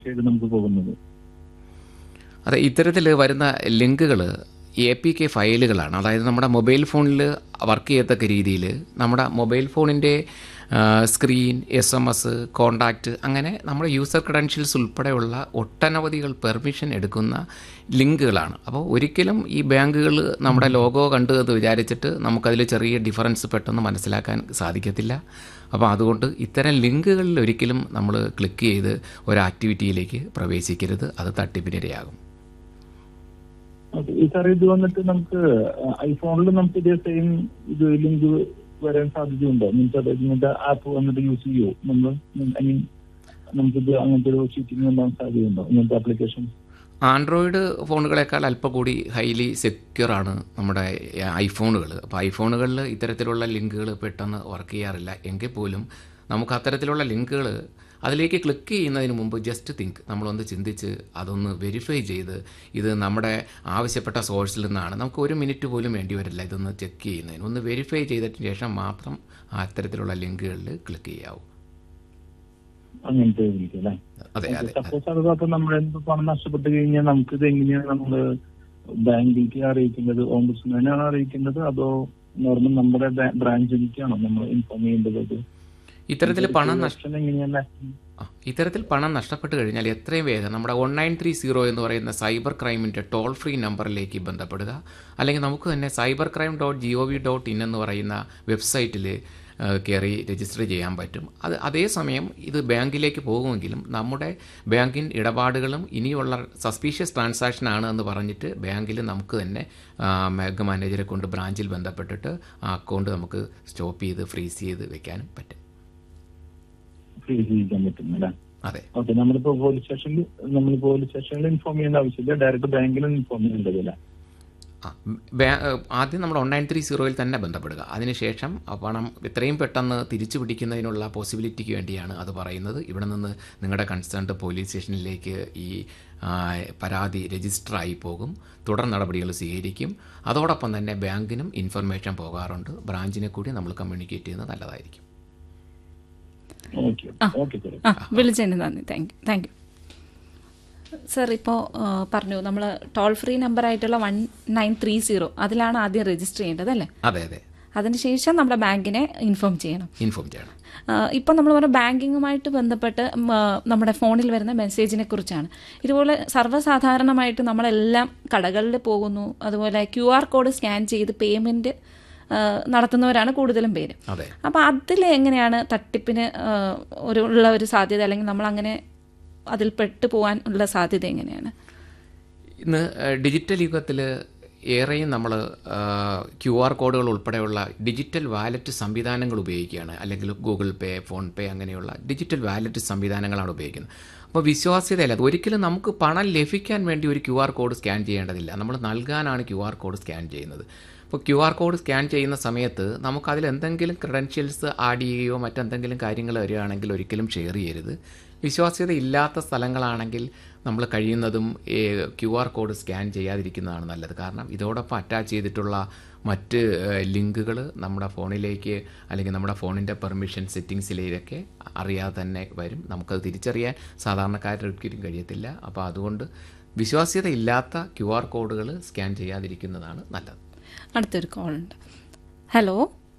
ചെയ്ത് നമുക്ക് പോകുന്നത് അതെ ഇത്തരത്തിൽ വരുന്ന ലിങ്കുകൾ എ പി കെ ഫയലുകളാണ് അതായത് നമ്മുടെ മൊബൈൽ ഫോണിൽ വർക്ക് ചെയ്യത്തക്ക രീതിയിൽ നമ്മുടെ മൊബൈൽ ഫോണിൻ്റെ screen S M S contact അങ്ങനെ നമ്മുടെ യൂസർ ക്രെഡൻഷ്യൽസ് ഉൾപ്പെടെയുള്ള ഒട്ടനവധികൾ പെർമിഷൻ എടുക്കുന്ന ലിങ്കുകളാണ് അപ്പോൾ ഒരിക്കലും ഈ ബാങ്കുകൾ നമ്മുടെ ലോഗോ കണ്ടു എന്ന് വിചാരിച്ചിട്ട് നമുക്കതിൽ ചെറിയ ഡിഫറൻസ് പെട്ടെന്ന് മനസ്സിലാക്കാൻ സാധിക്കത്തില്ല അപ്പോൾ അതുകൊണ്ട് ഇത്തരം ലിങ്കുകളിൽ ഒരിക്കലും നമ്മൾ ക്ലിക്ക് ചെയ്ത് ഒരു ആക്ടിവിറ്റിയിലേക്ക് പ്രവേശിക്കരുത് അത് തട്ടിപ്പിനിരയാകും ഓക്കെ ഈ സാർ ഇത് വന്നിട്ട് നമുക്ക് ഐഫോണിൽ നമുക്ക് ഇതേ സെയിം ഇത് ലിങ്ക് വരാൻ സാധ്യതയുണ്ടോ മീൻസ് അത് ഇങ്ങനത്തെ ആപ്പ് വന്നിട്ട് യൂസ് ചെയ്യുമോ നമ്മൾ ഐ മീൻ നമുക്കിത് അങ്ങനത്തെ ഒരു ചീറ്റിംഗ് ഉണ്ടാകാൻ സാധ്യതയുണ്ടോ ഇങ്ങനത്തെ ആപ്ലിക്കേഷൻ ആൻഡ്രോയിഡ് ഫോണുകളെക്കാൾ അല്പം കൂടി ഹൈലി സെക്യൂർ ആണ് നമ്മുടെ ഐഫോണുകൾ അപ്പോൾ ഐഫോണുകളിൽ ഇത്തരത്തിലുള്ള ലിങ്കുകൾ പെട്ടെന്ന് വർക്ക് ചെയ്യാറില്ല എങ്കിൽ പോലും നമുക്ക് അത്തരത്തിലുള്ള ലിങ്കുകൾ അതിലേക്ക് ക്ലിക്ക് ചെയ്യുന്നതിന് മുമ്പ് ജസ്റ്റ് തിങ്ക് നമ്മളൊന്ന് ചിന്തിച്ച് അതൊന്ന് വെരിഫൈ ചെയ്ത് ഇത് നമ്മുടെ ആവശ്യപ്പെട്ട സോഴ്സിൽ നിന്നാണ് നമുക്ക് ഒരു മിനിറ്റ് പോലും വേണ്ടി വരില്ല ഇതൊന്ന് ചെക്ക് ചെയ്യുന്നതിന് ഒന്ന് വെരിഫൈ ചെയ്തതിന് ശേഷം മാത്രം അത്തരത്തിലുള്ള ലിങ്കുകളിൽ ക്ലിക്ക് ചെയ്യാവൂ അങ്ങനത്തെ ലിങ്ക് അല്ലേ അതെ അതെ സപ്പോസ് അത് അപ്പൊ നമ്മൾ എന്ത് പണം നഷ്ടപ്പെട്ട് കഴിഞ്ഞാൽ നമുക്ക് ഇത് എങ്ങനെയാണ് നമ്മൾ ബാങ്കിലേക്ക് അറിയിക്കേണ്ടത് ഓംബുഡ്സ്മാനാണ് അറിയിക്കേണ്ടത് അതോ നോർമൽ നമ്മുടെ ബ്രാഞ്ചിലേക്കാണോ നമ്മൾ ഇൻഫോം ചെയ്യേണ്ടത് അത് ഇത്തരത്തിൽ പണം നഷ്ട ഓപ്ഷൻ എങ്ങനെയാണ് ആ, ഇത്തരത്തിൽ പണം നഷ്ടപ്പെട്ട് കഴിഞ്ഞാൽ എത്രയും വേഗം നമ്മുടെ വൺ നയൻ ത്രീ സീറോ എന്ന് പറയുന്ന സൈബർ ക്രൈമിൻ്റെ ടോൾ ഫ്രീ നമ്പറിലേക്ക് ബന്ധപ്പെടുക അല്ലെങ്കിൽ നമുക്ക് തന്നെ cyber crime dot G O V dot in എന്ന് പറയുന്ന വെബ്സൈറ്റിൽ കയറി രജിസ്റ്റർ ചെയ്യാൻ പറ്റും അത് അതേസമയം ഇത് ബാങ്കിലേക്ക് പോകുമെങ്കിലും നമ്മുടെ ബാങ്കിൻ ഇടപാടുകളും ഇനിയുള്ള സസ്പീഷ്യസ് ട്രാൻസാക്ഷൻ ആണ് എന്ന് പറഞ്ഞിട്ട് ബാങ്കിൽ നമുക്ക് തന്നെ ആ, ബാങ്ക് മാനേജറെ കൊണ്ട് ബ്രാഞ്ചിൽ ബന്ധപ്പെട്ടിട്ട് ആ അക്കൗണ്ട് നമുക്ക് സ്റ്റോപ്പ് ചെയ്ത് ഫ്രീസ് ചെയ്ത് വെക്കാനും പറ്റും ഫ്രീസ് ചെയ്യിക്കാൻ പറ്റും അല്ലേ അതെ ഓക്കെ നമ്മളിപ്പോ പോലീസ് സ്റ്റേഷനിൽ നമ്മൾ പോലീസ് സ്റ്റേഷനിൽ ഇൻഫോം ചെയ്യേണ്ട ആവശ്യമില്ല ഡയറക്റ്റ് ബാങ്കിൽ ഇൻഫോം ചെയ്യേണ്ടത് അല്ലേ ആ, ബാ- ആദ്യം നമ്മൾ വൺ നയൻ ത്രീ സീറോയിൽ തന്നെ ബന്ധപ്പെടുക അതിനുശേഷം ആ പണം എത്രയും പെട്ടെന്ന് തിരിച്ചു പിടിക്കുന്നതിനുള്ള പോസിബിലിറ്റിക്ക് വേണ്ടിയാണ് അത് പറയുന്നത് ഇവിടെ നിന്ന് നിങ്ങളുടെ കൺസേൺഡ് പോലീസ് സ്റ്റേഷനിലേക്ക് ഈ ആ, പരാതി രജിസ്റ്റർ ആയി പോകും തുടർ നടപടികൾ സ്വീകരിക്കും അതോടൊപ്പം തന്നെ ബാങ്കിനും ഇൻഫർമേഷൻ പോകാറുണ്ട് ബ്രാഞ്ചിനെ കൂടി നമ്മൾ കമ്മ്യൂണിക്കേറ്റ് ചെയ്യുന്നത് നല്ലതായിരിക്കും ഓക്കെ ഓക്കെ സാർ ആ വിളിച്ചതിന് നന്ദി thank you thank you sir ഇപ്പോൾ പറഞ്ഞു നമ്മൾ ടോൾ ഫ്രീ നമ്പർ ആയിട്ടുള്ള വൺ നയൻ ത്രീ സീറോ അതിലാണ് ആദ്യം രജിസ്റ്റർ ചെയ്യേണ്ടത് അല്ലേ അതെ അതെ അതിനുശേഷം നമ്മുടെ ബാങ്കിനെ ഇൻഫോം ചെയ്യണം ഇൻഫോം ചെയ്യണം ഇപ്പം നമ്മൾ പറഞ്ഞ ബാങ്കിങ്ങുമായിട്ട് ബന്ധപ്പെട്ട് ഉം, ആ, നമ്മുടെ ഫോണിൽ വരുന്ന മെസ്സേജിനെ കുറിച്ചാണ് ഇതുപോലെ സർവ്വസാധാരണമായിട്ട് നമ്മളെല്ലാം കടകളിൽ പോകുന്നു അതുപോലെ ക്യു ആർ കോഡ് സ്കാൻ ചെയ്ത് പേയ്മെൻറ്റ് നടത്തുന്നവരാണ് കൂടുതലും പേര് അതെ അപ്പോൾ അതിൽ എങ്ങനെയാണ് തട്ടിപ്പിന് ആ, ഒരു ഉള്ള ഒരു സാധ്യത അല്ലെങ്കിൽ നമ്മൾ അങ്ങനെ അതിൽ പെട്ടു പോകാൻ ഉള്ള സാധ്യത എങ്ങനെയാണ് ഇന്ന് ഏഹ്, ഡിജിറ്റൽ യുഗത്തിൽ ഏറെയും നമ്മൾ ക്യു ആർ കോഡുകൾ ഉൾപ്പെടെയുള്ള ഡിജിറ്റൽ വാലറ്റ് സംവിധാനങ്ങൾ ഉപയോഗിക്കുകയാണ് അല്ലെങ്കിൽ ഗൂഗിൾ പേ ഫോൺ പേ അങ്ങനെയുള്ള ഡിജിറ്റൽ വാലറ്റ് സംവിധാനങ്ങളാണ് ഉപയോഗിക്കുന്നത് അപ്പോൾ വിശ്വാസ്യതയില്ല അത് ഒരിക്കലും നമുക്ക് പണം ലഭിക്കാൻ വേണ്ടി ഒരു ക്യു ആർ കോഡ് സ്കാൻ ചെയ്യേണ്ടതില്ല നമ്മൾ നൽകാനാണ് ക്യു ആർ കോഡ് സ്കാൻ ചെയ്യുന്നത് ഇപ്പോൾ ക്യു ആർ കോഡ് സ്കാൻ ചെയ്യുന്ന സമയത്ത് നമുക്കതിൽ എന്തെങ്കിലും ക്രെഡൻഷ്യൽസ് ആഡ് ചെയ്യുകയോ മറ്റെന്തെങ്കിലും കാര്യങ്ങൾ വരികയാണെങ്കിൽ ഒരിക്കലും ഷെയർ ചെയ്യരുത് വിശ്വാസ്യത ഇല്ലാത്ത സ്ഥലങ്ങളാണെങ്കിൽ നമ്മൾ കഴിയുന്നതും ക്യു ആർ കോഡ് സ്കാൻ ചെയ്യാതിരിക്കുന്നതാണ് നല്ലത് കാരണം ഇതോടൊപ്പം അറ്റാച്ച് ചെയ്തിട്ടുള്ള മറ്റ് ലിങ്കുകൾ നമ്മുടെ ഫോണിലേക്ക് അല്ലെങ്കിൽ നമ്മുടെ ഫോണിൻ്റെ പെർമിഷൻ സെറ്റിങ്സിലേക്ക് അറിയാതെ തന്നെ വരും നമുക്കത് തിരിച്ചറിയാൻ സാധാരണക്കാരൊരിക്കലും കഴിയത്തില്ല അപ്പോൾ അതുകൊണ്ട് വിശ്വാസ്യത ഇല്ലാത്ത ക്യു ആർ കോഡുകൾ സ്കാൻ ചെയ്യാതിരിക്കുന്നതാണ് നല്ലത് അടുത്തൊരു കോൾ ഉണ്ട് ഹലോ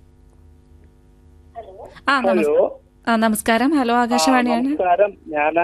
ആ നമസ്- ഹലോ ആ നമസ്കാരം ഹലോ ആകാശവാണിയാണ് നമസ്കാരം ഞാൻ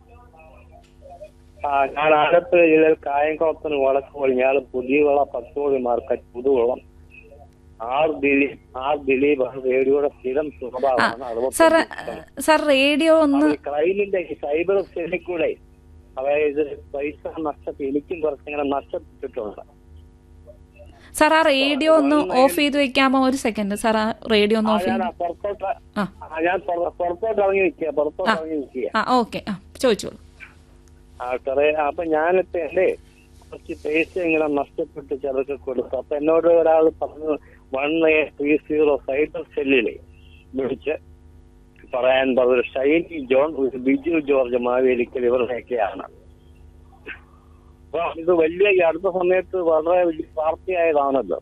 ആ ഞാൻ ആലപ്പുഴ ജില്ലയിൽ കായംകുളത്തിന് വടക്കുപോയി ഞാൻ പുതിയവള പത്തോളി market Puthuvalam R Dileep R Dileep ആണ് റേഡിയോയുടെ സ്ഥിരം സ്വഭാവമാണ് അറുപത്തി സാർ സാർ റേഡിയോ ഒന്ന് ഈ ക്രൈമിന്റെ ഈ സൈബർ സെല്ലിൽ കൂടെ അതായത് പൈസ നഷ്ടപ്പെട്ട് എനിക്കും കുറച്ചിങ്ങനെ നഷ്ടപ്പെട്ടിട്ടുണ്ട് സാർ ആ റേഡിയോ ഒന്ന് ഓഫ് ചെയ്ത് വെക്കാമോ ഒരു സെക്കൻഡ് സാർ ആ റേഡിയോ ഒന്ന് ആ, ഓഫ് ഞാൻ ചെയ്ത് ആ പുറത്തോട്ട് ആ. ആ, ഞാൻ പുറ- പുറത്തോട്ട് ഇറങ്ങി നിൽക്കുക പുറത്തോട്ട് ഇറങ്ങി നിൽക്കുക ആ ഓക്കെ ആ ചോദിച്ചോളൂ ആ സാറേ അപ്പൊ ഞാനിപ്പോ എന്റെ കുറച്ച് പൈസ ഇങ്ങനെ നഷ്ടപ്പെട്ട് ചിലർക്ക് കൊടുത്തു അപ്പൊ എന്നോട് ഒരാൾ പറഞ്ഞു one eight three zero cyber സെല്ലില് വിളിച്ച് പറയാൻ പറഞ്ഞു ഷൈനി ജോൺ ഒരു ബിജു ജോർജ് മാവേലിക്കൽ ഇവരുടെയൊക്കെയാണ് അപ്പൊ ഇത് വലിയ ഈ അടുത്ത സമയത്ത് വളരെ വലിയ വാർത്തയായതാണല്ലോ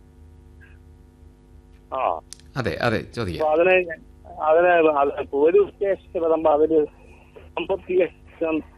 ആ അതെ അതെ ചോദിക്കാം അപ്പൊ അതിനെ അതിനെ അത് പോലീസ് സ്റ്റേഷനിൽ വരുമ്പോ അവര് സാമ്പത്തിക